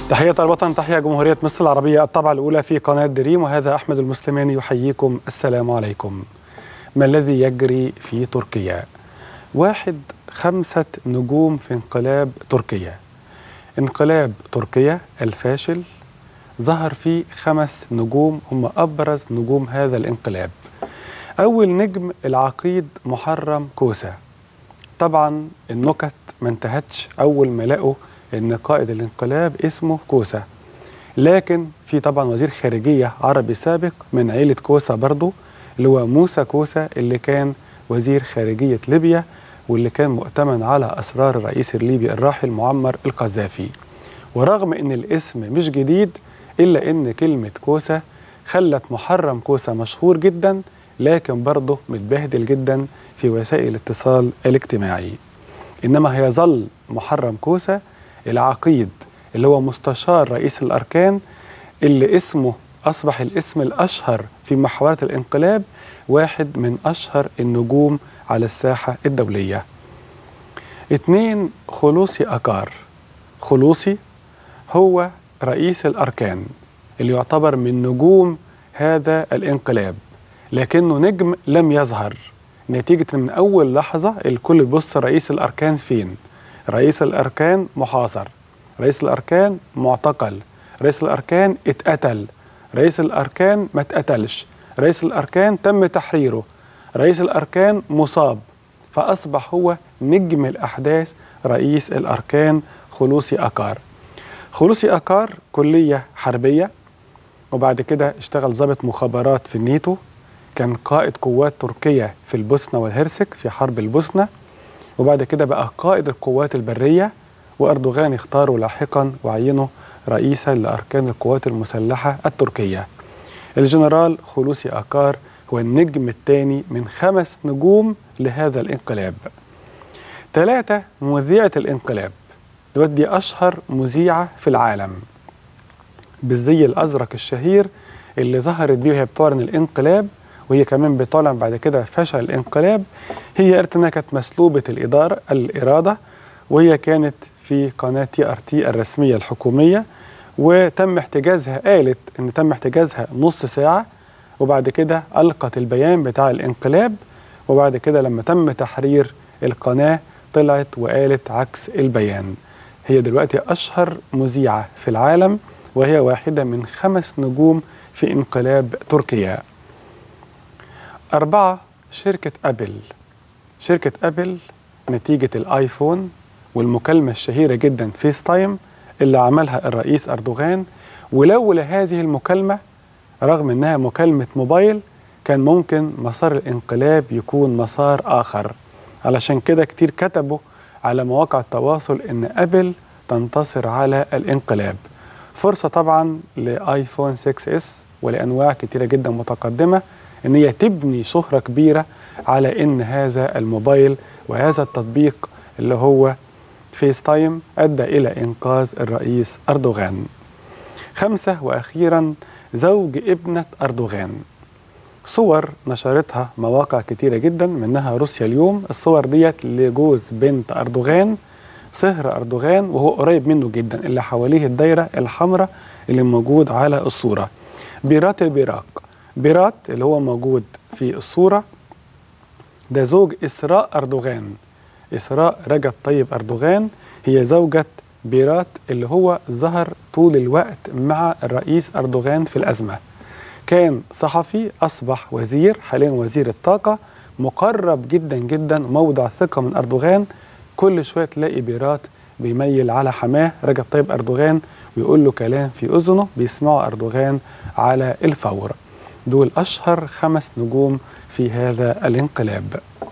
تحية الوطن تحية جمهورية مصر العربية الطبعة الأولى في قناة دريم وهذا أحمد المسلماني يحييكم السلام عليكم ما الذي يجري في تركيا واحد خمسة نجوم في انقلاب تركيا انقلاب تركيا الفاشل ظهر فيه خمس نجوم هم أبرز نجوم هذا الانقلاب أول نجم العقيد محرم كوسة طبعا النكت ما انتهتش أول ما لقوا ان قائد الانقلاب اسمه كوسة لكن في طبعا وزير خارجية عربي سابق من عيلة كوسة برضه اللي هو موسى كوسة اللي كان وزير خارجية ليبيا واللي كان مؤتمن على أسرار الرئيس الليبي الراحل معمر القذافي ورغم ان الاسم مش جديد إلا ان كلمة كوسة خلت محرم كوسة مشهور جدا لكن برضه متبهدل جدا في وسائل الاتصال الاجتماعي إنما هيظل محرم كوسة العقيد اللي هو مستشار رئيس الأركان اللي اسمه أصبح الاسم الأشهر في محاولة الانقلاب واحد من أشهر النجوم على الساحة الدولية اتنين خلوصي أكار خلوصي هو رئيس الأركان اللي يعتبر من نجوم هذا الانقلاب لكنه نجم لم يظهر نتيجة من أول لحظة الكل بص رئيس الأركان فين رئيس الأركان محاصر رئيس الأركان معتقل رئيس الأركان اتقتل رئيس الأركان ما اتقتلش رئيس الأركان تم تحريره رئيس الأركان مصاب فأصبح هو نجم الأحداث رئيس الأركان خلوصي أكار خلوصي أكار كلية حربية وبعد كده اشتغل ضابط مخابرات في النيتو كان قائد قوات تركيا في البوسنة والهرسك في حرب البوسنة وبعد كده بقى قائد القوات البرية وأردوغان اختاره لاحقا وعينه رئيسا لأركان القوات المسلحة التركية الجنرال خلوصي أكار هو النجم الثاني من خمس نجوم لهذا الانقلاب ثلاثة مذيعة الانقلاب دي أشهر مذيعة في العالم بالزي الأزرق الشهير اللي ظهرت بيه وهي بتعلن الانقلاب وهي كمان بتعلن بعد كده فشل الانقلاب هي ارتنا كانت مسلوبة الإدارة الإرادة وهي كانت في قناة تي ار تي الرسمية الحكومية وتم احتجازها قالت ان تم احتجازها نص ساعة وبعد كده ألقت البيان بتاع الانقلاب وبعد كده لما تم تحرير القناة طلعت وقالت عكس البيان هي دلوقتي أشهر مذيعة في العالم وهي واحدة من خمس نجوم في انقلاب تركيا أربعة شركة أبل شركة أبل نتيجة الآيفون والمكالمة الشهيرة جدا فيس تايم اللي عملها الرئيس أردوغان ولولا هذه المكالمة رغم أنها مكالمة موبايل كان ممكن مسار الانقلاب يكون مسار آخر علشان كده كتير كتبوا على مواقع التواصل أن أبل تنتصر على الانقلاب فرصة طبعا لآيفون 6 اس ولأنواع كتيرة جدا متقدمة ان هي تبني شهرة كبيرة على ان هذا الموبايل وهذا التطبيق اللي هو فيس تايم ادى الى انقاذ الرئيس اردوغان خمسة واخيرا زوج ابنة اردوغان صور نشرتها مواقع كتيرة جدا منها روسيا اليوم الصور ديت لجوز بنت اردوغان صهر اردوغان وهو قريب منه جدا اللي حواليه الدايرة الحمراء اللي موجود على الصورة بيرات البراق بيرات اللي هو موجود في الصورة ده زوج إسراء أردوغان إسراء رجب طيب أردوغان هي زوجة بيرات اللي هو ظهر طول الوقت مع الرئيس أردوغان في الأزمة كان صحفي أصبح وزير حاليا وزير الطاقة مقرب جدا جدا موضع ثقة من أردوغان كل شوية تلاقي بيرات بيميل على حماه رجب طيب أردوغان ويقول له كلام في أذنه بيسمعه أردوغان على الفور دول أشهر خمس نجوم في هذا الانقلاب